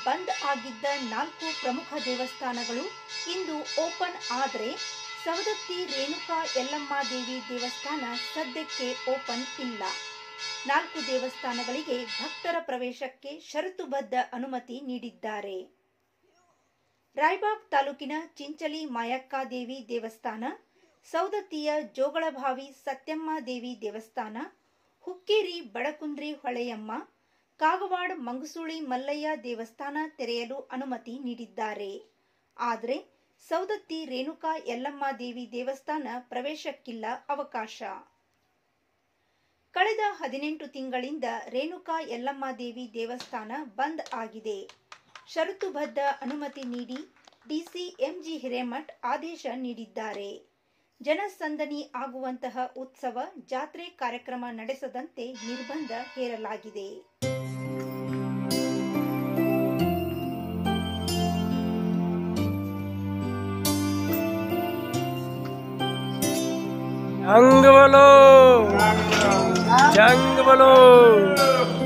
ಬಂದ್ ಆಗಿದ್ದ ನಾಲ್ಕು ಪ್ರಮುಖ ದೇವಸ್ಥಾನಗಳು ಇಂದು ಓಪನ್ ಆದರೆ ಸವದತ್ತಿ ರೇಣುಕಾ ಯಲ್ಲಮ್ಮ ದೇವಿ ದೇವಸ್ಥಾನ ಸದ್ಯಕ್ಕೆ ಓಪನ್ ಇಲ್ಲ ನಾಲ್ಕು ದೇವಸ್ಥಾನಗಳಿಗೆ ಭಕ್ತರ ಪ್ರವೇಶಕ್ಕೆ ಷರತ್ತುಬದ್ಧ ಅನುಮತಿ ನೀಡಿದ್ದಾರೆ ರಾಯಬಾಗ್ ತಾಲೂಕಿನ ಚಿಂಚಲಿ ಮಾಯಕ್ಕ ದೇವಿ ದೇವಸ್ಥಾನ ಸೌದತ್ತಿಯ ಜೋಗಳಭಾವಿ ಸತ್ಯಮ್ಮ ದೇವಿ ದೇವಸ್ಥಾನ ಹುಕ್ಕೇರಿ ಬಡಕುಂದ್ರಿ ಹೊಳೆಯಮ್ಮ ಕಾಗವಾಡ ಮಂಗಸೂಳಿ ಮಲ್ಲಯ್ಯ ದೇವಸ್ಥಾನ ತೆರೆಯಲು ಅನುಮತಿ ನೀಡಿದ್ದಾರೆ ಆದರೆ ಸೌದತ್ತಿ ರೇಣುಕಾ ಯಲ್ಲಮ್ಮ ದೇವಿ ದೇವಸ್ಥಾನ ಪ್ರವೇಶಕ್ಕಿಲ್ಲ ಅವಕಾಶ ಕಳೆದ ಹದಿನೆಂಟು ತಿಂಗಳಿಂದ ರೇಣುಕಾ ಯಲ್ಲಮ್ಮ ದೇವಿ ದೇವಸ್ಥಾನ ಬಂದ್ ಆಗಿದೆ ಷರತ್ತುಬದ್ಧ ಅನುಮತಿ ನೀಡಿ ಡಿಸಿ ಎಂಜಿ ಹಿರೇಮಠ್ ಆದೇಶ ನೀಡಿದ್ದಾರೆ ಜನಸಂದಣಿ ಆಗುವಂತಹ ಉತ್ಸವ ಜಾತ್ರೆ ಕಾರ್ಯಕ್ರಮ ನಡೆಸದಂತೆ ನಿರ್ಬಂಧ ಹೇರಲಾಗಿದೆ जंग बोलो जंग बोलो